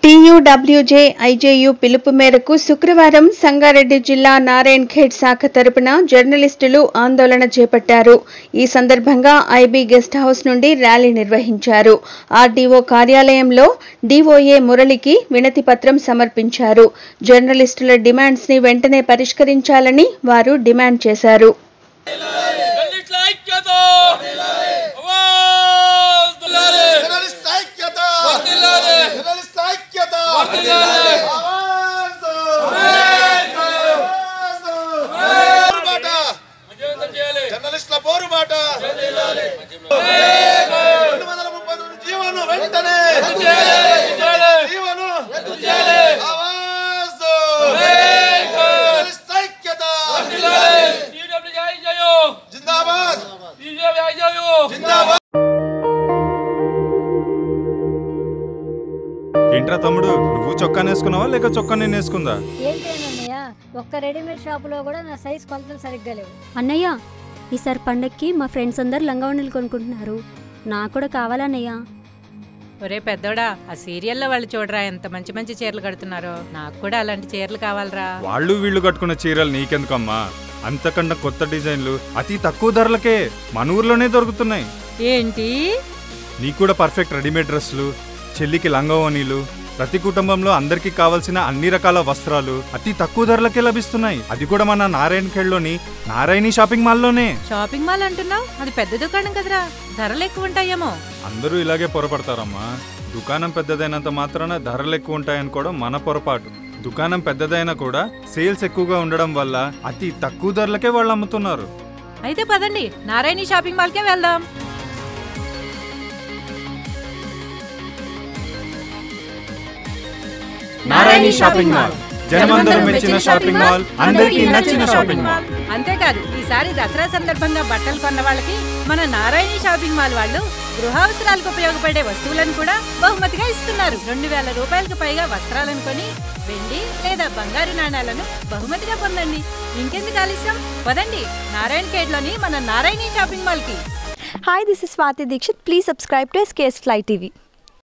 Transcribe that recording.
TUWJ IJU పిలుపు మేరకు శుక్రవారం సంగారెడ్డి జిల్లా నారాయణ్ ఖేడ్ శాఖ తరపున జర్నలిస్టులు ఆందోళన చేపట్టారు ఈ సందర్భంగా ఐబీ గెస్ట్ హౌస్ నుండి ర్యాలీ నిర్వహించారు ఆర్డీఓ కార్యాలయంలో డీఓఏ మురళికి వినతి పత్రం సమర్పించారు జర్నలిస్టుల డిమాండ్స్ ని వెంటనే పరిష్కరించాలని వారు డిమాండ్ చేశారు జర్నలిస్టుల ఐక్యత ఆవాజ్ దిల్లాలే జర్నలిస్ట్ ఐక్యత వర్ధిల్లాలి. జర్నలిస్ట్ ఐక్యత వర్ధిల్లాలి. ఆవాజ్! ఆవాజ్! పోరుబాట విజయవంతం చేయాలి జర్నలిస్టుల పోరుబాట రెండు వందల ముప్పై తొమ్మిది జీవను వెంటనే జీవను ఆవాజ్! జర్నలిస్ట్ ఐక్యత టీడబ్ల్యూజే ఐజేయు జిందాబాద్ టీడబ్ల్యూజే ఐజేయు జిందాబాద్ ఏంట్రా తమ్ముడు నువ్వు చొక్కా వేసుకున్నావా లేక చొక్కా నేను వేసుకుందా ఏంటేనన్నయ్య ఒక్క రెడీమేడ్ షాపులో కూడా నా సైజ్ కొలతలు సరిగ్గా లేవు అన్నయ్య ఈసారి పండక్కి మా ఫ్రెండ్స్ అందరు లంగావణులు కొనుక్కుంటున్నారు నాకు కూడా కావాలన్నయ్య ఒరే పెద్దోడా ఆ సీరియల్లో వాళ్ళు చూడరా ఎంత మంచి మంచి చీరలు కడుతున్నారో నాకు కూడా అలాంటి చీరలు కావాలరా వాళ్ళు వీళ్ళు కట్టుకున్న చీరలు నీకెందుకమ్మా అంతకన్నా కొత్త డిజైన్లు అతి తక్కువ ధరలకే మన ఊర్లోనే దొరుకుతున్నాయి ఏంటి నీకు కూడా పర్ఫెక్ట్ రెడీమేడ్ డ్రెస్సులు చెల్లికి లంగవనీలు ప్రతి కుటుంబంలో అందరికీ కావాల్సిన అన్ని రకాల వస్త్రాలు అతి తక్కువ ధరలకే లభిస్తున్నాయి అది కూడా మన నారాయణ ఖేడ్లోని నారాయణి షాపింగ్ మాల్లోనే షాపింగ్ మాల్ అంటున్నావు అది పెద్ద దుకాణం కదరా ధరలు ఎక్కువ ఉంటాయేమో అందరూ ఇలాగే పొరపడతారమ్మా దుకాణం పెద్దదైనంత మాత్రాన ధరలు ఎక్కువ ఉంటాయనుకోవడం మన పొరపాటు దుకాణం పెద్దదైనా కూడా సేల్స్ ఎక్కువగా ఉండడం వల్ల అతి తక్కువ ధరలకే వాళ్ళు అమ్ముతున్నారు అయితే పదండి నారాయణి షాపింగ్ మాల్కే వెళ్దాం నారాయణి షాపింగ్ మాల్ జనమందరూ మెచ్చిన షాపింగ్ మాల్ అందరికీ నచ్చిన షాపింగ్ మాల్ అంతేకాదు ఈసారి దసరా సందర్భంగా బట్టలు కొన్న వాళ్ళకి మన నారాయణి షాపింగ్ మాల్ వాళ్ళు గృహావసరాలకు ఉపయోగపడే వస్తువులను కూడా బహుమతిగా ఇస్తున్నారు రెండు వేల రూపాయలకు పైగా వస్త్రాలను కొని వెండి లేదా బంగారు నాణాలను బహుమతిగా పొందండి ఇంకెందుకు ఆలస్యం పదండి నారాయణ ఖేడ్లోని మన నారాయణి షాపింగ్ మాల్ కి Hi, this is Swati Dikshit. Please subscribe to SKS Fly TV.